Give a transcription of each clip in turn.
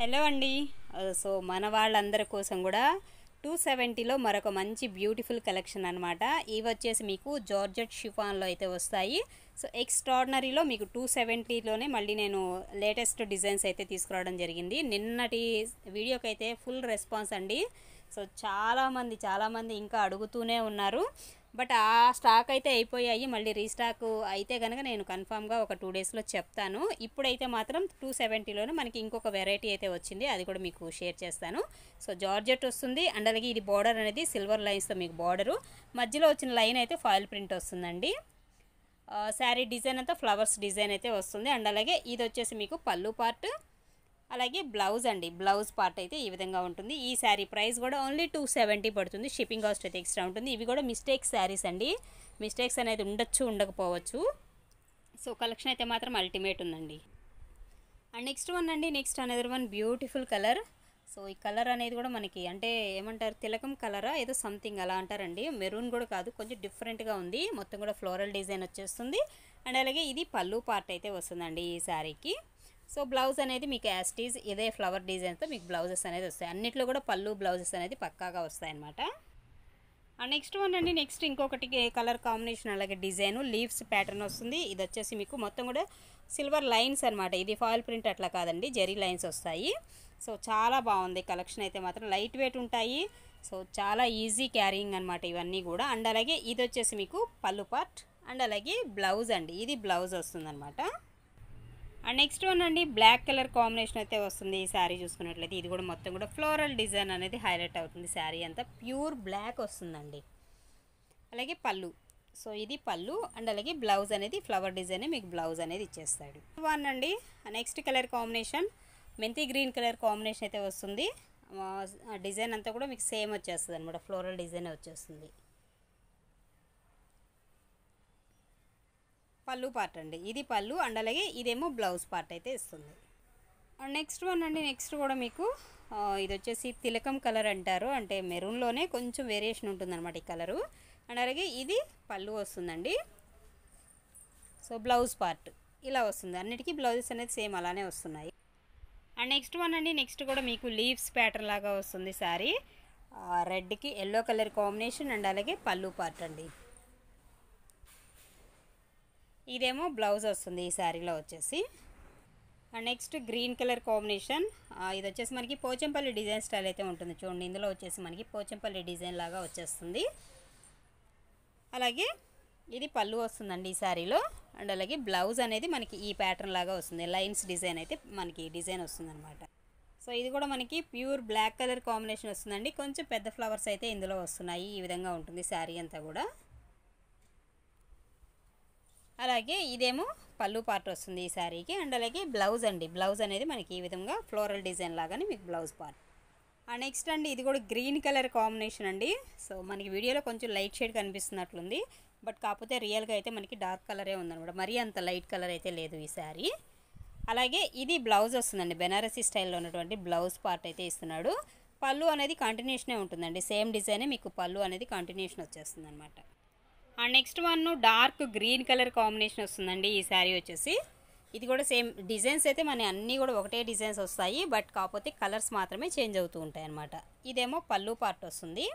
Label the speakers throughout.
Speaker 1: hello అండి so మన వాళ్ళందరి కోసం కూడా టూ సెవెంటీలో మరొక మంచి బ్యూటిఫుల్ కలెక్షన్ అనమాట ఇవి వచ్చేసి మీకు జార్జెట్ షిఫాన్లో అయితే వస్తాయి సో ఎక్స్ట్రాడినరీలో మీకు టూ సెవెంటీలోనే మళ్ళీ నేను లేటెస్ట్ డిజైన్స్ అయితే తీసుకురావడం జరిగింది నిన్నటి వీడియోకి అయితే ఫుల్ రెస్పాన్స్ అండి సో చాలామంది చాలామంది ఇంకా అడుగుతూనే ఉన్నారు బట్ ఆ స్టాక్ అయితే అయిపోయాయి మళ్ళీ రీస్టాక్ అయితే కనుక నేను కన్ఫామ్గా ఒక టూ డేస్లో చెప్తాను ఇప్పుడైతే మాత్రం టూ సెవెంటీలోనే మనకి ఇంకొక వెరైటీ అయితే వచ్చింది అది కూడా మీకు షేర్ చేస్తాను సో జార్జెట్ వస్తుంది అండ్ అలాగే ఇది బార్డర్ అనేది సిల్వర్ లైన్స్తో మీకు బార్డరు మధ్యలో వచ్చిన లైన్ అయితే ఫాయిల్ ప్రింట్ వస్తుందండి శారీ డిజైన్ అంతా ఫ్లవర్స్ డిజైన్ అయితే వస్తుంది అండ్ అలాగే ఇది వచ్చేసి మీకు పళ్ళు పార్ట్ అలాగే బ్లౌజ్ అండి బ్లౌజ్ పార్ట్ అయితే ఈ విధంగా ఉంటుంది ఈ శారీ ప్రైస్ కూడా ఓన్లీ టూ సెవెంటీ పడుతుంది షిప్పింగ్ కాస్ట్ అయితే ఎక్స్ట్రా ఉంటుంది ఇవి కూడా మిస్టేక్ శారీస్ అండి మిస్టేక్స్ అనేది ఉండొచ్చు ఉండకపోవచ్చు సో కలెక్షన్ అయితే మాత్రం అల్టిమేట్ ఉందండి అండ్ నెక్స్ట్ వన్ అండి నెక్స్ట్ అనేది వన్ బ్యూటిఫుల్ కలర్ సో ఈ కలర్ అనేది కూడా మనకి అంటే ఏమంటారు తిలకం కలరా ఏదో సంథింగ్ అలా అంటారండి మెరూన్ కూడా కాదు కొంచెం డిఫరెంట్గా ఉంది మొత్తం కూడా ఫ్లోరల్ డిజైన్ వచ్చేస్తుంది అండ్ అలాగే ఇది పళ్ళు పార్ట్ అయితే వస్తుందండి ఈ శారీకి సో బ్లౌజ్ అనేది మీకు యాస్టీజ్ ఇదే ఫ్లవర్ డిజైన్తో మీకు బ్లౌజెస్ అనేది వస్తాయి అన్నిట్లో కూడా పళ్ళు బ్లౌజెస్ అనేది పక్కాగా వస్తాయి అన్నమాట నెక్స్ట్ వన్ అండి నెక్స్ట్ ఇంకొకటి కలర్ కాంబినేషన్ అలాగే డిజైన్ లీవ్స్ ప్యాటర్న్ వస్తుంది ఇది వచ్చేసి మీకు మొత్తం కూడా సిల్వర్ లైన్స్ అనమాట ఇది ఫాయిల్ ప్రింట్ అట్లా కాదండి జెరీ లైన్స్ వస్తాయి సో చాలా బాగుంది కలెక్షన్ అయితే మాత్రం లైట్ వెయిట్ ఉంటాయి సో చాలా ఈజీ క్యారింగ్ అనమాట ఇవన్నీ కూడా అండ్ అలాగే ఇది వచ్చేసి మీకు పళ్ళు పార్ట్ అండ్ అలాగే బ్లౌజ్ అండి ఇది బ్లౌజ్ వస్తుందన్నమాట అండ్ నెక్స్ట్ వన్ అండి బ్లాక్ కలర్ కాంబినేషన్ అయితే వస్తుంది ఈ శారీ చూసుకున్నట్లయితే ఇది కూడా మొత్తం కూడా ఫ్లోరల్ డిజైన్ అనేది హైలైట్ అవుతుంది శారీ అంతా ప్యూర్ బ్లాక్ వస్తుందండి అలాగే పళ్ళు సో ఇది పళ్ళు అండ్ అలాగే బ్లౌజ్ అనేది ఫ్లవర్ డిజైన్ మీకు బ్లౌజ్ అనేది ఇచ్చేస్తాడు వన్ అండి నెక్స్ట్ కలర్ కాంబినేషన్ మెంతి గ్రీన్ కలర్ కాంబినేషన్ అయితే వస్తుంది డిజైన్ అంతా కూడా మీకు సేమ్ వచ్చేస్తుంది అనమాట ఫ్లోరల్ డిజైన్ వచ్చేస్తుంది పళ్ళు పార్ట్ అండి ఇది పళ్ళు అండ్ అలాగే ఇదేమో బ్లౌజ్ పార్ట్ అయితే ఇస్తుంది అండ్ నెక్స్ట్ వన్ అండి నెక్స్ట్ కూడా మీకు ఇది వచ్చేసి తిలకం కలర్ అంటారు అంటే మెరూన్లోనే కొంచెం వేరియేషన్ ఉంటుందన్నమాట ఈ కలరు అండ్ అలాగే ఇది పళ్ళు వస్తుందండి సో బ్లౌజ్ పార్ట్ ఇలా వస్తుంది అన్నిటికీ బ్లౌజెస్ అనేది సేమ్ అలానే వస్తున్నాయి అండ్ నెక్స్ట్ వన్ అండి నెక్స్ట్ కూడా మీకు లీవ్స్ ప్యాటర్న్ లాగా వస్తుంది శారీ రెడ్కి ఎల్లో కలర్ కాంబినేషన్ అండ్ అలాగే పళ్ళు పార్ట్ అండి ఇదేమో బ్లౌజ్ వస్తుంది ఈ శారీలో వచ్చేసి and next green colour combination ఇది వచ్చేసి మనకి పోచంపల్లి డిజైన్ స్టైల్ అయితే ఉంటుంది చూడండి ఇందులో వచ్చేసి మనకి పోచంపల్లి డిజైన్ లాగా వచ్చేస్తుంది అలాగే ఇది పళ్ళు వస్తుందండి ఈ శారీలో అండ్ అలాగే బ్లౌజ్ అనేది మనకి ఈ ప్యాటర్న్ లాగా వస్తుంది లైన్స్ డిజైన్ అయితే మనకి డిజైన్ వస్తుందన్నమాట సో ఇది కూడా మనకి ప్యూర్ బ్లాక్ కలర్ కాంబినేషన్ వస్తుందండి కొంచెం పెద్ద ఫ్లవర్స్ అయితే ఇందులో వస్తున్నాయి ఈ విధంగా ఉంటుంది శారీ అంతా కూడా అలాగే ఇదేమో పళ్ళు పార్ట్ వస్తుంది ఈ శారీకి అండ్ అలాగే బ్లౌజ్ అండి బ్లౌజ్ అనేది మనకి ఈ విధంగా ఫ్లోరల్ డిజైన్ లాగానే మీకు బ్లౌజ్ పార్ట్ నెక్స్ట్ అండి ఇది కూడా గ్రీన్ కలర్ కాంబినేషన్ అండి సో మనకి వీడియోలో కొంచెం లైట్ షేడ్ కనిపిస్తున్నట్లుంది బట్ కాకపోతే రియల్గా అయితే మనకి డార్క్ కలరే ఉందన్నమాట మరీ అంత లైట్ కలర్ అయితే లేదు ఈ శారీ అలాగే ఇది బ్లౌజ్ వస్తుందండి బెనారసీ స్టైల్లో ఉన్నటువంటి బ్లౌజ్ పార్ట్ అయితే ఇస్తున్నాడు పళ్ళు అనేది కంటిన్యూషనే ఉంటుందండి సేమ్ డిజైనే మీకు పళ్ళు అనేది కంటిన్యూషన్ వచ్చేస్తుంది అనమాట and next one dark green colour combination వస్తుందండి ఈ శారీ వచ్చేసి ఇది కూడా సేమ్ డిజైన్స్ అయితే మన అన్నీ కూడా ఒకటే డిజైన్స్ వస్తాయి బట్ కాకపోతే కలర్స్ మాత్రమే చేంజ్ అవుతూ ఉంటాయి అన్నమాట ఇదేమో పళ్ళు పార్ట్ వస్తుంది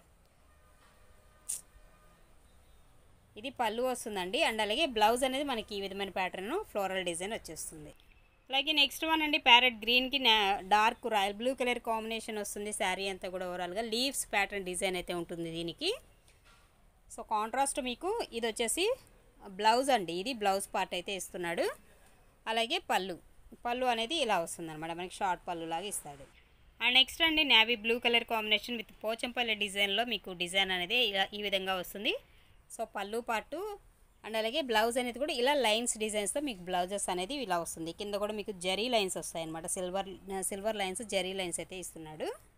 Speaker 1: ఇది పళ్ళు వస్తుందండి అండ్ అలాగే బ్లౌజ్ అనేది మనకి ఈ విధమైన ప్యాటర్న్ ఫ్లోరల్ డిజైన్ వచ్చేస్తుంది అలాగే నెక్స్ట్ వన్ అండి ప్యారెట్ గ్రీన్కి dark royal blue colour combination వస్తుంది శారీ అంతా కూడా ఓవరాల్గా లీవ్స్ ప్యాటర్న్ డిజైన్ అయితే ఉంటుంది దీనికి సో కాంట్రాస్ట్ మీకు ఇది వచ్చేసి బ్లౌజ్ అండి ఇది బ్లౌజ్ పార్ట్ అయితే ఇస్తున్నాడు అలాగే పళ్ళు పళ్ళు అనేది ఇలా వస్తుంది అనమాట మనకి షార్ట్ పళ్ళు లాగా ఇస్తాడు అండ్ నెక్స్ట్ అండి navy blue colour combination with Pochampally డిజైన్లో మీకు డిజైన్ అనేది ఇలా ఈ విధంగా వస్తుంది సో పళ్ళు పార్టు అండ్ అలాగే బ్లౌజ్ అనేది కూడా ఇలా లైన్స్ డిజైన్స్తో మీకు బ్లౌజెస్ అనేది ఇలా వస్తుంది కింద కూడా మీకు జరీ లైన్స్ వస్తాయి అనమాట silver silver lines zari lines అయితే ఇస్తున్నాడు